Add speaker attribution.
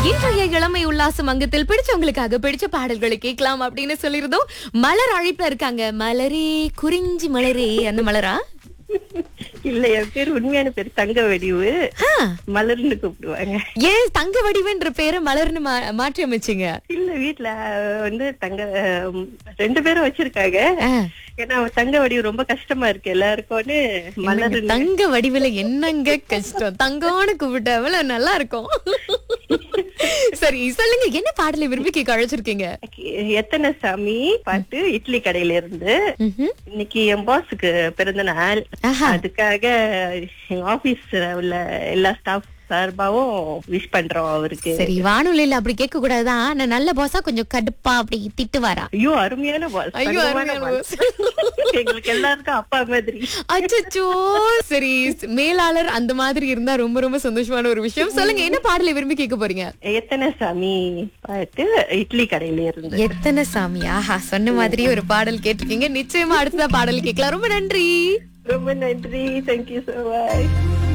Speaker 1: இன்றைய இளமை உல்லாசம் அங்கத்தில் பிடிச்சவங்களுக்காக பிடிச்ச பாடல்களை கேட்கலாம் அப்படின்னு சொல்லியிருந்தோம் மலர் அழைப்புல இருக்காங்க மலரே குறிஞ்சி மலரே அந்த மலரா
Speaker 2: இல்ல என் பேர் உண்மையான பேர் தங்க வடிவு
Speaker 1: ஆ,
Speaker 2: மலர்னு கூப்பிடுவாங்க
Speaker 1: ஏன் தங்க வடிவன்ற பேரை மலர்னு மா- மாற்றி அமைச்சீங்க
Speaker 2: இல்ல வீட்ல அஹ், வந்து தங்க அஹ், ரெண்டு பேரும் வச்சிருக்காங்க
Speaker 1: ஆ,
Speaker 2: ஏன்னா தங்க வடிவு ரொம்ப கஷ்டமா இருக்கு எல்லாருக்கும்னு மலர்
Speaker 1: என்னங்க, தங்க வடிவில என்னங்க கஷ்டம் தங்கம்னு கூப்பிட்ட அவ்வளவு நல்லா இருக்கும் சரி சொல்லுங்க என்ன பாடலை விரும்பி கேட்க அழைச்சிருக்கீங்க
Speaker 2: எத்தனை சாமி பாட்டு இட்லி கடையில இருந்து
Speaker 1: ம்ஹும்.
Speaker 2: இன்னைக்கு என் பாஸுக்கு பிறந்த நாள்
Speaker 1: ஆஹா.
Speaker 2: அதுக்காக எங்க ஆபீஸ்ல உள்ள எல்லா ஸ்டாஃப் சார்பாவும் விஷ் பண்றோம் அவருக்கு
Speaker 1: சரி வானொலியில அப்படி கேட்க கூடாதான் நான் நல்ல பாஸா கொஞ்சம் கடுப்பா அப்படி திட்டு வரா
Speaker 2: ஐயோ அருமையான பாஸ்
Speaker 1: ஐயோ,
Speaker 2: தங்கமான
Speaker 1: அருமையான
Speaker 2: boss. எங்களுக்கு எல்லாருக்கும் அப்பா மாதிரி
Speaker 1: அச்சச்சோ சரி மேலாளர் அந்த மாதிரி இருந்தா ரொம்ப ரொம்ப சந்தோஷமான ஒரு விஷயம் சொல்லுங்க என்ன பாடலை விரும்பி கேட்க போறீங்க
Speaker 2: எத்தனை சாமி பாட்டு இட்லி கடையில இருந்து
Speaker 1: எத்தனை சாமி ஆஹா சொன்ன மாதிரி ஒரு பாடல் கேட்டிருக்கீங்க நிச்சயமா அடுத்ததா பாடல் கேட்கலாம் ரொம்ப நன்றி
Speaker 2: ரொம்ப நன்றி தேங்க்யூ so much